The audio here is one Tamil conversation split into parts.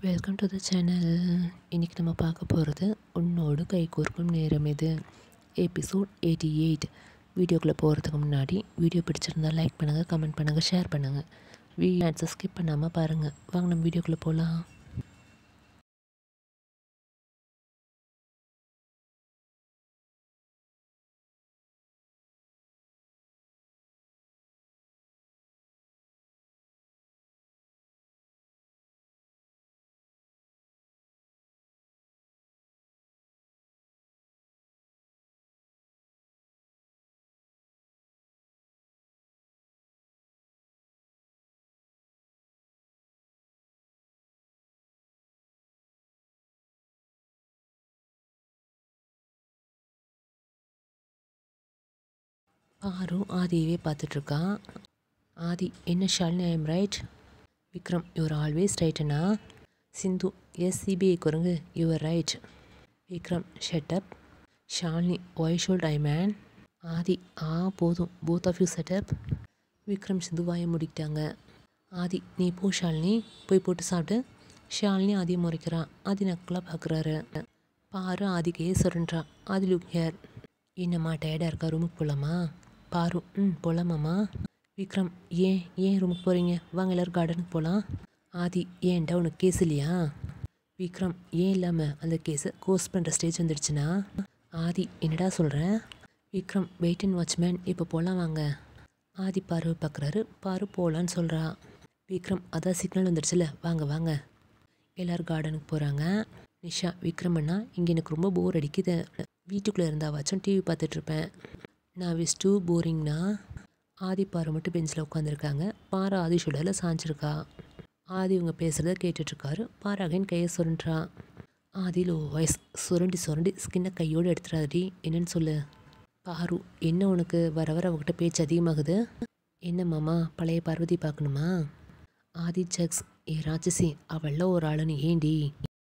வெல்கம் டு த சேனல் இன்றைக்கி நம்ம பார்க்க போகிறது உன்னோடு கை கோர்க்கும் நேரம் இது எபிசோட் எயிட்டி எயிட் வீடியோக்குள்ளே போகிறதுக்கு முன்னாடி வீடியோ பிடிச்சிருந்தா லைக் பண்ணுங்கள் கமெண்ட் பண்ணுங்கள் ஷேர் பண்ணுங்கள் வீடியோ ஆட்ஸை ஸ்கிப் பண்ணாமல் பாருங்கள் வாங்க நம்ம வீடியோக்குள்ளே போகலாம் ஆரு ஆதியவே பார்த்துட்ருக்கான் ஆதி என்ன Shalini I am right Vikram your always ரைட்டுண்ணா சிந்து எஸ் சிபிஐ குரங்கு your right Vikram shut up Shalini why should I man Aadhi ஆ போதும் both of you shut up Vikram Sindhu வாயை முடிக்கிட்டாங்க ஆதி நீ போ ஷாலினி போய் போட்டு சாப்பிட்டு ஷாலினி ஆதியை முறைக்கிறான் ஆதி நக்கலாக பார்க்குறாரு பாரு ஆதிக்கையே சுரண்டான் ஆதி லுக் ஹேர் என்னம்மா டயர்டாக இருக்கா ரூமுக்கு போகலாமா பாரு ம் போகலாமாம்மா விக்ரம் ஏன் ஏன் ரூமுக்கு போகிறீங்க வாங்க எல்லோரும் கார்டனுக்கு போகலாம் ஆதி ஏன்டா உனக்கு கேஸ் இல்லையா விக்ரம் ஏன் இல்லாமல் அந்த கேஸை கோர்ஸ் பண்ணுற ஸ்டேஜ் வந்துடுச்சுன்னா ஆதி என்னடா சொல்கிறேன் விக்ரம் வெயிட் அண்ட் வாட்ச்மேன் இப்போ போகலாம் வாங்க ஆதி பாரு பார்க்குறாரு பாரு போகலான்னு சொல்கிறா விக்ரம் அதான் சிக்னல் வந்துடுச்சுல வாங்க வாங்க எல்லோரும் கார்டனுக்கு போகிறாங்க நிஷா விக்ரம் அண்ணா இங்கே எனக்கு ரொம்ப போர் அடிக்குது வீட்டுக்குள்ளே இருந்தாவாச்சும் டிவி பார்த்துட்ருப்பேன் நான் விஸ் டூ போரிங்னா ஆதி பாரு மட்டும் பெஞ்சில் உட்காந்துருக்காங்க பாரு ஆதி ஷுடரில் சாஞ்சிருக்கா ஆதி இவங்க பேசுகிறத கேட்டுட்ருக்காரு பாரு அகைன் கையை சுருண்டுறா ஆதி லோ வாய்ஸ் சுரண்டி சுரண்டி ஸ்கின்னை கையோடு எடுத்துறாதடி என்னன்னு சொல்லு பாரு என்ன உனக்கு வர வர அவகிட்ட பேச்சு அதிகமாகுது என்ன மாமா பழைய பார்வதி பார்க்கணுமா ஆதி ஜக்ஸ் ஏ ராட்சசி அவள ஒரு ஆளுன்னு ஏண்டி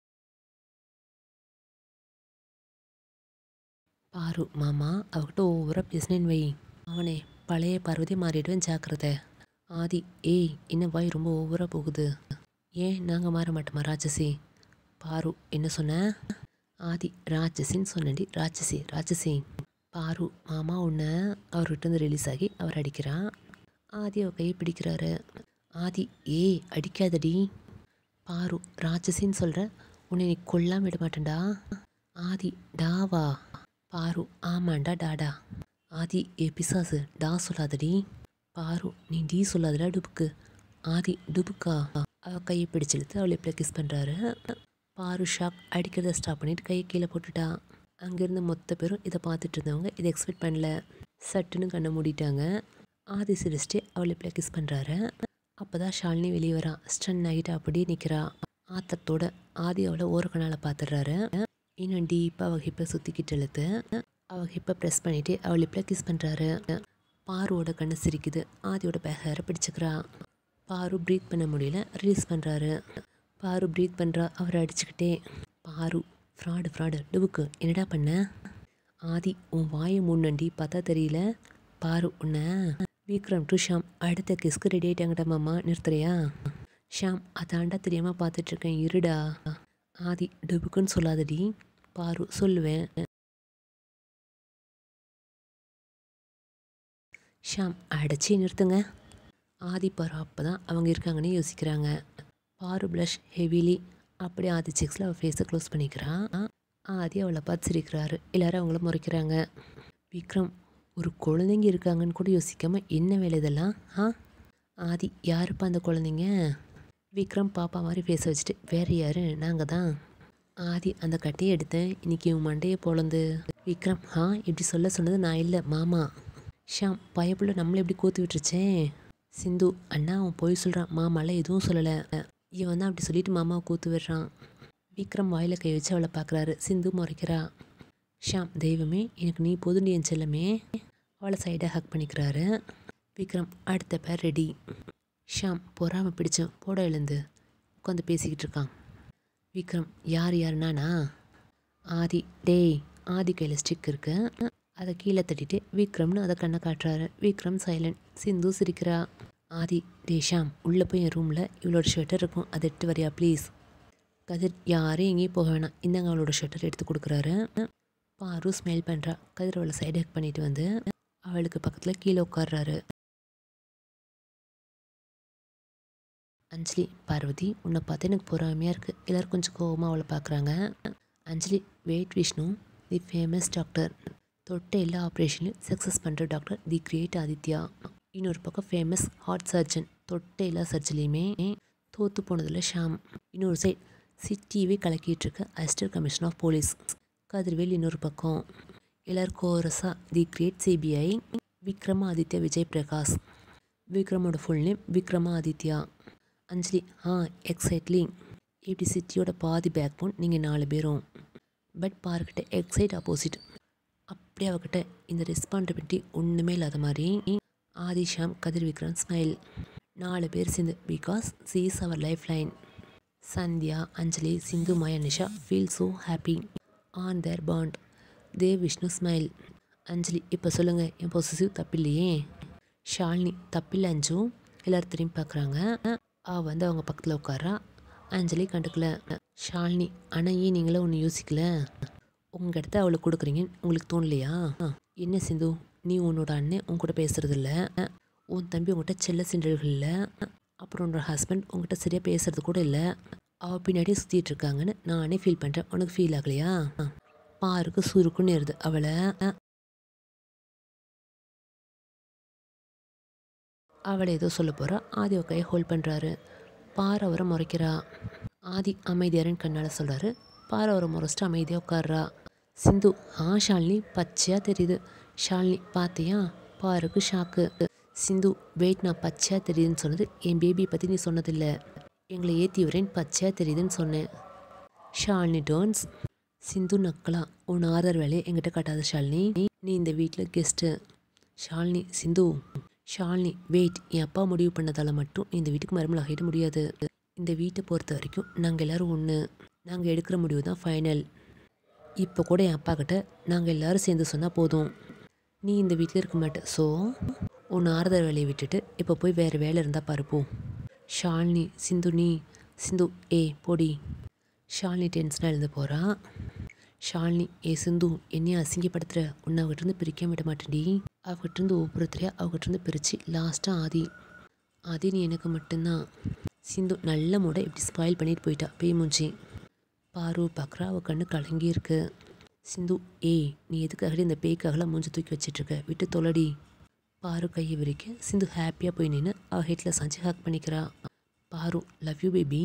பாரு மாமா அவகிட்ட ஓவராக பேசினேன்னு வை அவனே பழைய பார்வதி மாறிடுவேன் ஜாக்கிரதை ஆதி ஏய் என்ன வாய் ரொம்ப ஓவராக போகுது ஏன் நாங்கள் மாற மாட்டோமா ராட்சசி பாரு என்ன சொன்ன ஆதி ராட்சசின்னு சொன்னடி ராட்சசி ராட்சசி பாரு மாமா உன்னை அவர்கிட்ட ரிலீஸ் ஆகி அவர் அடிக்கிறான் ஆதி அவ கையை பிடிக்கிறாரு ஆதி ஏய் அடிக்காதடி பாரு ராட்சசின்னு சொல்கிற உன்னை நீ கொல்லாம விட மாட்டேன்டா ஆதி டாவா பாரு ஆமாண்டா டாடா ஆதி ஏ பிசாசு டா சொல்லாதடி பாரு நீ டி சொல்லாதடா டுபுக்கு ஆதி டுபுக்கா அவ கையை பிடிச்சிழுத்து அவளை இப்படி கிஸ் பண்ணுறாரு பாரு ஷாக் அடிக்கிறத ஸ்டாப் பண்ணிட்டு கையை கீழே போட்டுட்டா அங்கேருந்து மொத்த பேரும் இதை பார்த்துட்டு இருந்தவங்க இதை எக்ஸ்பெக்ட் பண்ணல சட்டுன்னு கண்ணை மூடிட்டாங்க ஆதி சிரிச்சிட்டு அவளை இப்படி கிஸ் பண்ணுறாரு அப்போ தான் ஷாலினி வெளியே வரா ஸ்டன் ஆகிட்டு அப்படியே நிற்கிறா ஆத்தத்தோட ஆதி அவளை ஓரக்கணால் பார்த்துடுறாரு இன்னும் டீப்பாக அவள் ஹிப்பை சுற்றிக்கிட்டு இழுத்து அவள் ஹிப்பை ப்ரெஸ் பண்ணிவிட்டு அவள் லிப்பில் கிஸ் பண்ணுறாரு பாருவோட கண்ணு சிரிக்குது ஆதியோட பேகரை பிடிச்சிக்கிறா பாரு ப்ரீத் பண்ண முடியல ரிலீஸ் பண்ணுறாரு பாரு ப்ரீத் பண்ணுறா அவரை அடிச்சுக்கிட்டே பாரு ஃப்ராடு ஃப்ராடு டுபுக்கு என்னடா பண்ண ஆதி உன் வாயை முன்னண்டி பார்த்தா தெரியல பாரு உன்னை விக்ரம் டு ஷாம் அடுத்த கிஸ்க்கு ரெடி ஆகிட்டாங்கடா மாமா நிறுத்துறியா ஷாம் அதாண்டா தெரியாமல் பார்த்துட்ருக்கேன் இருடா ஆதி டுபுக்குன்னு சொல்லாதடி பாரு சொல்லுவேன் ஷாம் அடைச்சி நிறுத்துங்க ஆதி பாரு அப்போ தான் அவங்க இருக்காங்கன்னு யோசிக்கிறாங்க பாரு ப்ளஷ் ஹெவிலி அப்படியே ஆதி செக்ஸில் அவள் ஃபேஸை க்ளோஸ் பண்ணிக்கிறான் ஆதி அவளை பார்த்து சிரிக்கிறாரு எல்லாரும் அவங்கள முறைக்கிறாங்க விக்ரம் ஒரு குழந்தைங்க இருக்காங்கன்னு கூட யோசிக்காமல் என்ன வேலை இதெல்லாம் ஆ ஆதி யாருப்பா அந்த குழந்தைங்க விக்ரம் பாப்பா மாதிரி பேச வச்சுட்டு வேறு யாரு நாங்கள் தான் ஆதி அந்த கட்டையை எடுத்தேன் இன்னைக்கு உன் மண்டையை பொழந்து விக்ரம் ஆ இப்படி சொல்ல சொன்னது நான் இல்லை மாமா ஷாம் பயப்புள்ள நம்மளை எப்படி கோத்து விட்டுருச்சேன் சிந்து அண்ணா அவன் போய் சொல்கிறான் மாமாலாம் எதுவும் சொல்லலை இவன் தான் அப்படி சொல்லிட்டு மாமாவை கூத்து விடுறான் விக்ரம் வாயில் கை வச்சு அவளை பார்க்குறாரு சிந்து முறைக்கிறா ஷாம் தெய்வமே எனக்கு நீ போதுண்டி என் செல்லமே அவளை சைடாக ஹக் பண்ணிக்கிறாரு விக்ரம் அடுத்த பேர் ரெடி ஷாம் பொறாம பிடிச்சேன் போட எழுந்து உட்காந்து பேசிக்கிட்டு இருக்கான் விக்ரம் யார் யாருனானா ஆதி டேய் ஆதி கையில் ஸ்டிக் இருக்கு அதை கீழே தட்டிட்டு விக்ரம்னு அதை கண்ணை காட்டுறாரு விக்ரம் சைலண்ட் சிந்து சிரிக்கிறா ஆதி டே ஷாம் உள்ளே போய் என் ரூமில் இவளோட ஷர்ட்டர் இருக்கும் அதை எட்டு வரியா ப்ளீஸ் கதிர் யாரும் எங்கேயும் போக வேணாம் இந்தாங்க அவளோட ஷட்டர் எடுத்து கொடுக்குறாரு பாரு ஸ்மைல் பண்ணுறா கதிர் அவளை சைடு ஹக் பண்ணிட்டு வந்து அவளுக்கு பக்கத்தில் கீழே உட்கார்றாரு அஞ்சலி பார்வதி உன்னை பார்த்து எனக்கு பொறாமையாக இருக்குது எல்லோரும் கொஞ்சம் கோவமாக அவளை பார்க்குறாங்க Anjali wait Vishnu the famous doctor தொட்ட எல்லா ஆப்ரேஷன்லையும் சக்ஸஸ் பண்ணுற டாக்டர் தி கிரேட் ஆதித்யா இன்னொரு பக்கம் ஃபேமஸ் ஹார்ட் சர்ஜன் தொட்ட எல்லா சர்ஜரிலையுமே தோற்று போனதில் ஷாம் இன்னொரு சைட் சிட்டியவே கலக்கிட்டு இருக்க assistant commissioner of police Kathirvel இன்னொரு பக்கம் எல்லாரும் கோரஸா the great CBI Vikramaditya Vijay Prakash விக்ரமோட ஃபுல் நேம் விக்ரமாதித்யா அஞ்சலி ஆ எக்ஸைட்லி இப்படி சிட்டியோட பாதி பேக் போன் நீங்கள் நாலு பேரும் பட் பார்க்கிட்ட எக்ஸைட் ஆப்போசிட் அப்படியே அவகிட்ட இந்த ரெஸ்பான்சிபிலிட்டி ஒன்றுமே இல்லாத மாதிரி ஆதிஷாம் கதிர் விக்ரம் ஸ்மைல் நாலு பேர் சேர்ந்து because she is our lifeline Sandhya Anjali Sindhu Maya Nisha feel so happy on their bond Dev Vishnu smile Anjali இப்போ சொல்லுங்கள் என் பொசிசிவ் தப்பில்லையே ஷாலினி தப்பில்லை அஞ்சு எல்லாரும் திரும்பி பார்க்குறாங்க அவ வந்து அவங்க பக்கத்தில் உட்காரா அஞ்சலி கண்டுக்கல ஷாலினி ஆனால் ஏன் நீங்களும் ஒன்று யோசிக்கல உங்கள் இடத்த அவளுக்கு கொடுக்குறீங்கன்னு உங்களுக்கு தோணலையா என்ன சிந்து நீ உன்னோட அண்ணன் உன் கூட பேசுறதில்ல உன் தம்பி உங்கள்கிட்ட செல்ல சிண்டல்கள் இல்லை அப்புறம் உன்னோட ஹஸ்பண்ட் உங்ககிட்ட சரியாக பேசுறது கூட இல்லை அவள் பின்னாடியே சுற்றிட்டு இருக்காங்கன்னு நானே ஃபீல் பண்ணுறேன் உனக்கு ஃபீல் ஆகலையா பாருக்கு சுருக்குன்னு ஏறுது அவளை அவளை ஏதோ சொல்ல போகிறா ஆதி அவ கையை ஹோல்ட் பண்ணுறாரு பார் அவரை முறைக்கிறா ஆதி அமைதியாரன் கண்ணால் சொல்கிறாரு பார் அவரை முறைச்சிட்டு அமைதியாக உட்கார்றா சிந்து ஆ ஷாலினி பச்சையாக தெரியுது ஷாலினி பார்த்தியா பாருக்கு ஷாக்கு சிந்து வெயிட் நான் பச்சையாக தெரியுதுன்னு சொன்னது என் பேபியை பற்றி நீ சொன்னதில்லை எங்களை ஏற்றி வரேன் பச்சையாக தெரியுதுன்னு சொன்னேன் ஷாலினி டோன்ஸ் சிந்து நக்கலா உன் ஆதார் வேலையை என்கிட்ட காட்டாத ஷாலினி நீ இந்த வீட்டில் கெஸ்ட்டு ஷாலினி சிந்து ஷாலினி வெயிட் என் அப்பா முடிவு பண்ணதால் மட்டும் நீ இந்த வீட்டுக்கு மருமகள் ஆகிட முடியாது இந்த வீட்டை பொறுத்த வரைக்கும் நாங்கள் எல்லோரும் ஒன்று நாங்கள் எடுக்கிற முடிவு தான் ஃபைனல் இப்போ கூட என் அப்பா கிட்ட நாங்கள் எல்லாரும் சேர்ந்து சொன்னால் போதும் நீ இந்த வீட்டில் இருக்க மாட்ட ஸோ உன் ஆறுதல் வேலையை விட்டுட்டு இப்போ போய் வேறு வேலை இருந்தால் பாருப்போ ஷாலினி சிந்து நீ சிந்து ஏ பொடி ஷாலினி டென்ஷனாக எழுந்து போகிறா ஷாலினி ஏ சிந்து என்னைய அசிங்கப்படுத்துகிற உன்னை அவகிட்டருந்து பிரிக்க விட மாட்டேன்டி அவகிட்டருந்து ஒவ்வொருத்தரையா அவகிட்டருந்து பிரித்து லாஸ்ட்டாக ஆதி ஆதி நீ எனக்கு மட்டும்தான் சிந்து நல்ல மூட இப்படி ஸ்பாயில் பண்ணிட்டு போயிட்டா பேய் மூஞ்சி பாரு பார்க்குறா அவள் கண்ணு கலங்கி இருக்கு சிந்து ஏய் நீ எதுக்காக இந்த பேய்க்காகலாம் மூஞ்சி தூக்கி வச்சிட்ருக்க விட்டு தொலைடி பாரு கையை விரிக்க சிந்து ஹாப்பியாக போய் நின்று அவள் ஹெட்டில் சாஞ்சி ஹாக் பண்ணிக்கிறா பாரு லவ் யூ பேபி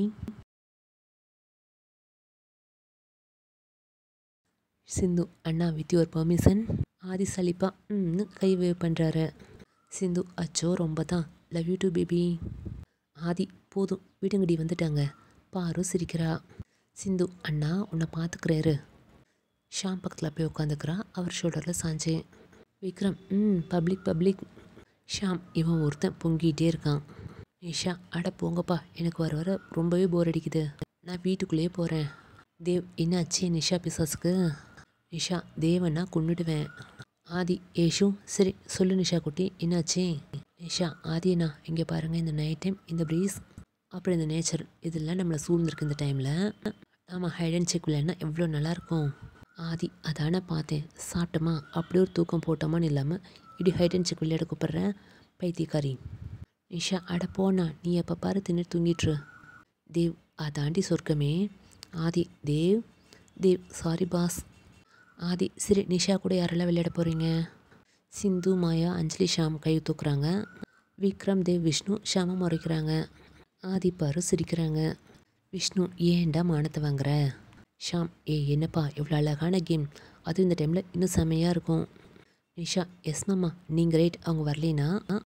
சிந்து அண்ணா வித் யுவர் பர்மிஷன் ஆதி சலிப்பா ம்னு கை வேவ் பண்ணுறாரு சிந்து அச்சோ ரொம்ப தான் love you too baby Aadhi போதும் விடுங்கடி வந்துட்டாங்க பாரு சிரிக்கிறா சிந்து அண்ணா உன்னை பார்த்துக்கிறாரு ஷாம் பக்கத்தில் போய் உட்காந்துக்கிறா அவர் ஷோல்டரில் சாஞ்சு விக்ரம் ம் பப்ளிக் பப்ளிக் ஷாம் இவன் ஒருத்தன் பொங்கிட்டே இருக்கான் நிஷா அட போங்கப்பா எனக்கு வர வர ரொம்பவே போர் அடிக்குது நான் வீட்டுக்குள்ளேயே போகிறேன் தேவ் என்னாச்சு நிஷா பிசாஸுக்கு நிஷா தேவனா கொன்னுடுவேன் ஆதி ஏஷு சரி சொல்லு நிஷா குட்டி என்னாச்சு நிஷா ஆதியண்ணா இங்கே பாருங்கள் இந்த நைட் டைம் இந்த ப்ரீஸ் அப்புறம் இந்த நேச்சர் இதெல்லாம் நம்மளை சூழ்ந்திருக்கு இந்த டைமில் நாம் ஹைட் அண்ட் செக் விளையாடினா எவ்வளோ நல்லாயிருக்கும் ஆதி அதானே பார்த்தேன் சாப்பிட்டோமா அப்படியே ஒரு தூக்கம் போட்டோமான்னு இல்லாமல் இப்படி ஹைட் அண்ட் செக் விளையாட கூப்பிட்றேன் பைத்தியக்காரி நிஷா அட போனா நீ எப்போ பாரு தின்னு தூங்கிட்டுரு தேவ் அதாண்டி சொர்க்கமே ஆதி தேவ் தேவ் சாரி பாஸ் ஆதி சரி நிஷா கூட யாரெல்லாம் விளையாட போகிறீங்க சிந்து மாயா அஞ்சலி ஷாம் கை தூக்குறாங்க விக்ரம் தேவ் விஷ்ணு ஷாம முறைக்கிறாங்க ஆதி பாரு சிரிக்கிறாங்க விஷ்ணு ஏன்டா மானத்தை வாங்குற ஷாம் ஏ என்னப்பா இவ்வளோ அழகான கேம் அதுவும் இந்த டைமில் இன்னும் செமையாக இருக்கும் நிஷா எஸ் மாமா நீங்கள் ரைட் அவங்க வரலைனா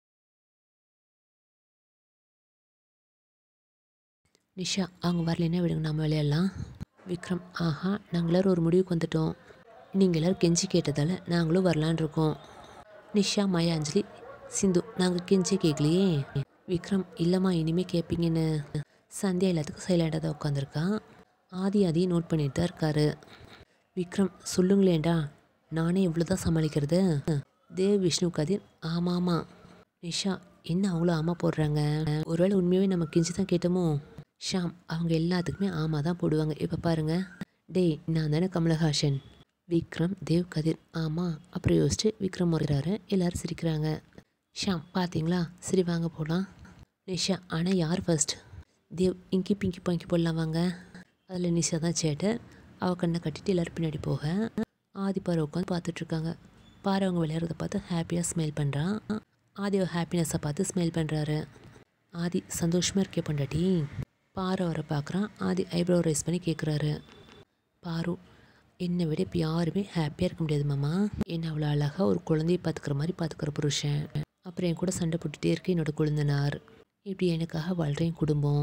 நிஷா அவங்க வரலைன்னா விடுங்க நாம விளையாடலாம் விக்ரம் ஆஹா நாங்கள் எல்லாரும் ஒரு முடிவுக்கு வந்துட்டோம் நீங்கள் எல்லோரும் கெஞ்சி கேட்டதால் நாங்களும் வரலான் இருக்கோம் நிஷா மாயா அஞ்சலி சிந்து நாங்கள் கெஞ்சி கேட்கலையே விக்ரம் இல்லைம்மா இனிமேல் கேட்பீங்கன்னு சந்தியா எல்லாத்துக்கும் சைலண்டாக தான் உட்காந்துருக்கா ஆதி அதையும் நோட் பண்ணிட்டு தான் இருக்காரு விக்ரம் சொல்லுங்களேண்டா நானே இவ்வளோ தான் சமாளிக்கிறது தேவ் விஷ்ணு கதிர் ஆமாம் ஆமாம் நிஷா என்ன அவ்வளோ ஆமா போடுறாங்க ஒருவேளை உண்மையாகவே நம்ம கெஞ்சி தான் கேட்டோமோ ஷாம் அவங்க எல்லாத்துக்குமே ஆமாம் தான் போடுவாங்க இப்போ பாருங்க டேய் நான் தானே கமலஹாசன் விக்ரம் தேவ் கதிர் ஆமாம் அப்புறம் யோசிச்சு விக்ரம் முறைகிறாரு எல்லாரும் சிரிக்கிறாங்க ஷாம் பார்த்தீங்களா சரி வாங்க போகலாம் நிஷா ஆனால் யார் ஃபர்ஸ்ட் தேவ் இங்கி பிங்கி பாங்கி போடலாம் வாங்க அதில் நிஷா தான் சேட்டை அவள் கண்ணை கட்டிட்டு எல்லோரும் பின்னாடி போக ஆதி பாறை உட்காந்து பார்த்துட்ருக்காங்க பாறை அவங்க விளையாடுறத பார்த்து ஹாப்பியாக ஸ்மைல் பண்ணுறான் ஆதி அவள் ஹாப்பினஸை பார்த்து ஸ்மைல் பண்ணுறாரு ஆதி சந்தோஷமாக இருக்கே பொண்டாட்டி பாரு அவரை பார்க்குறான் ஆதி ஐப்ரோ ரைஸ் பண்ணி கேட்குறாரு பாரு என்னை விட இப்போ யாருமே ஹாப்பியாக இருக்க முடியாது மாமா என்னை அவ்வளோ அழகாக ஒரு குழந்தைய பார்த்துக்கிற மாதிரி பார்த்துக்கிற புருஷன் அப்புறம் என் கூட சண்டை போட்டுகிட்டே இருக்கு என்னோட குழந்தனார் இப்படி எனக்காக வாழ்கிறேன் குடும்பம்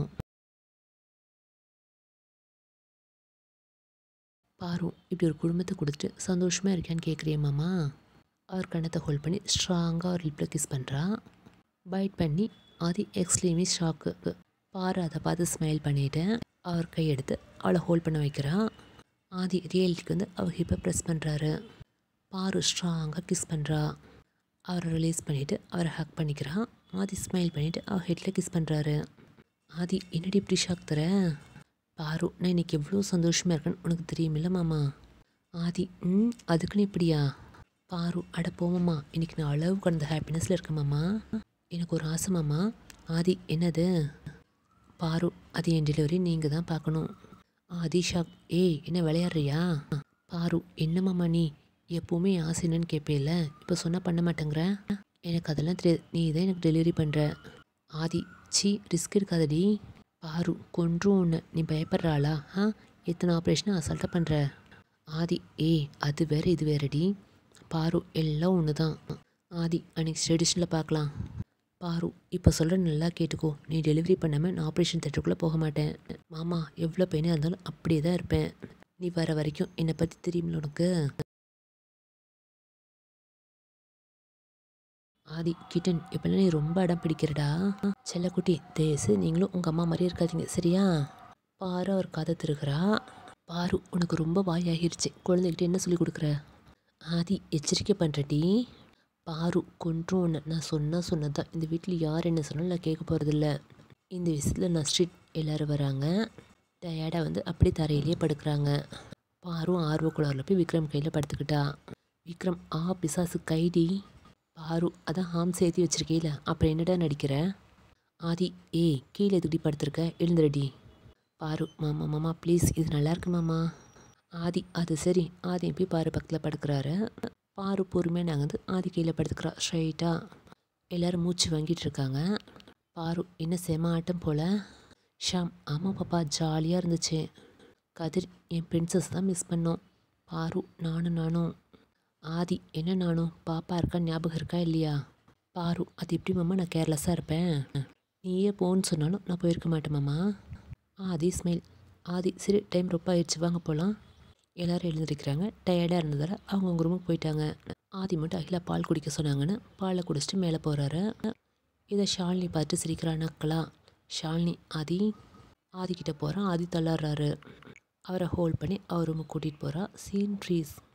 பாரு இப்படி ஒரு குடும்பத்தை கொடுத்துட்டு சந்தோஷமாக இருக்கியான்னு கேட்குறியே மாமா அவர் கண்ணத்தை ஹோல்ட் பண்ணி ஸ்ட்ராங்காக அவர் லிப்பில் கிஸ் பண்ணுறா பைட் பண்ணி ஆதி எக்ஸ்ட்ரீமி ஷாக்கு பாரு அதை பார்த்து ஸ்மைல் பண்ணிவிட்டு அவர் கையெடுத்து அவளை ஹோல்ட் பண்ண வைக்கிறா ஆதி ரியாலிட்டிக்கு வந்து அவர் ஹிப்பை ப்ரெஸ் பண்ணுறாரு பாரு ஸ்ட்ராங்காக கிஸ் பண்ணுறா அவரை ரிலீஸ் பண்ணிவிட்டு அவரை ஹக் பண்ணிக்கிறா ஆதி ஸ்மைல் பண்ணிவிட்டு அவர் ஹெட்டில் கிஸ் பண்ணுறாரு ஆதி என்னடி இப்படி ஷாக் தர பாரு நான் இன்னைக்கு எவ்வளோ சந்தோஷமாக இருக்கேன்னு உனக்கு தெரியுமில்ல மாமா ஆதி ம் அதுக்குன்னு இப்படியா பாரு அட போமாம்மா இன்னைக்கு நான் அளவு கடந்த ஹாப்பினஸில் இருக்கேன் மாமா எனக்கு ஒரு ஆசை மாமா ஆதி என்னது பாரு அது என் டெலிவரி நீங்கள் தான் பார்க்கணும் ஆதி ஷாக் ஏய் என்ன விளையாடுறியா பாரு என்ன மாமா நீ எப்போவுமே என் ஆசை என்னன்னு கேட்பேல இப்போ சொன்னால் பண்ண மாட்டேங்கிற எனக்கு அதெல்லாம் தெரியாது நீ தான் எனக்கு டெலிவரி பண்ணுற ஆதி சி ரிஸ்க் எடுக்காதடி பாரு கொன்றும் ஒன்று நீ பயப்படுறாளா ஆ எத்தனை ஆப்ரேஷனை அசால்ட்டாக பண்ணுற ஆதி ஏய் அது வேற இது வேறடி பாரு எல்லாம் ஒன்று தான் ஆதி அன்னைக்கு ஸ்டடிஷனில் பார்க்கலாம் பாரு இப்போ சொல்கிற நல்லா கேட்டுக்கோ நீ டெலிவரி பண்ணாமல் நான் ஆப்ரேஷன் தேட்டருக்குள்ளே போக மாட்டேன் மாமா எவ்வளோ பெயினாக இருந்தாலும் அப்படியே தான் இருப்பேன் நீ வர வரைக்கும் என்னை பற்றி தெரியுமில்ல உனக்கு ஆதி கிட்டன் இப்போல்லாம் நீ ரொம்ப இடம் பிடிக்கிறடா செல்லக்குட்டி தேசு நீங்களும் உங்கள் அம்மா மாதிரியே இருக்காதீங்க சரியா பாரு அவர் கதை திருகிறா பாரு உனக்கு ரொம்ப வாய் ஆகிருச்சு குழந்தைகிட்ட என்ன சொல்லி கொடுக்குற ஆதி எச்சரிக்கை பண்ணுறடி பாரு கொன்றும் ஒன்று நான் சொன்னால் சொன்னதான் இந்த வீட்டில் யார் என்ன சொன்னாலும் நான் கேட்க போகிறதில்ல இந்த விஷயத்தில் நான் ஸ்ட்ரீட் எல்லோரும் வராங்க டயர்டாக வந்து அப்படியே தரையிலேயே படுக்கிறாங்க பாரும் ஆர்வக்குளாரில் போய் விக்ரம் கையில் படுத்துக்கிட்டா விக்ரம் ஆ பிசாசு கைடி பாரு அதான் ஹாம் சேர்த்து வச்சிருக்கேல அப்புறம் என்னடா நடிக்கிற ஆதி ஏய் கீழே எதுக்கடி படுத்திருக்க எழுந்துருடி பாரு மாமா மாமா ப்ளீஸ் இது நல்லா இருக்கு மாமா ஆதி அது சரி ஆதி போய் பாரு பக்கத்தில் படுக்கிறாரு பாரு பொறுமையாக நாங்கள் வந்து ஆதி கீழே படுத்துக்கிறா ஸ்ட்ரைட்டாக எல்லோரும் மூச்சு வாங்கிட்டு இருக்காங்க பாரு என்ன செம ஆட்டம் போல் ஷாம் ஆமாம் பாப்பா ஜாலியாக இருந்துச்சு கதிர் என் பிரின்சஸ் தான் மிஸ் பண்ணோம் பாரு நானும் நானும் ஆதி என்ன நானும் பாப்பா இருக்கா ஞாபகம் இருக்கா இல்லையா பாரு அது எப்படி மாமா நான் கேர்லெஸ்ஸாக இருப்பேன் நீயே போன்னு சொன்னாலும் நான் போயிருக்க மாட்டேன் மாமா ஆதி ஸ்மைல் ஆதி சரி டைம் ரொம்ப ஆயிடுச்சு வாங்க போகலாம் எல்லாரும் எழுந்திருக்கிறாங்க டயர்டாக இருந்ததால் அவங்கவுங்க ரூமுக்கு போயிட்டாங்க ஆதி மட்டும் அகிலா பால் குடிக்க சொன்னாங்கன்னு பாலை குடிச்சிட்டு மேலே போகிறாரு இதை ஷாலினி பார்த்து சிரிக்கிறா நக்கலா ஷாலினி ஆதி ஆதி கிட்ட போகிறான் ஆதி தள்ளாடுறாரு அவரை ஹோல்ட் பண்ணி அவர் ரூமுக்கு கூட்டிகிட்டு போகிறா சீன் ட்ரீஸ்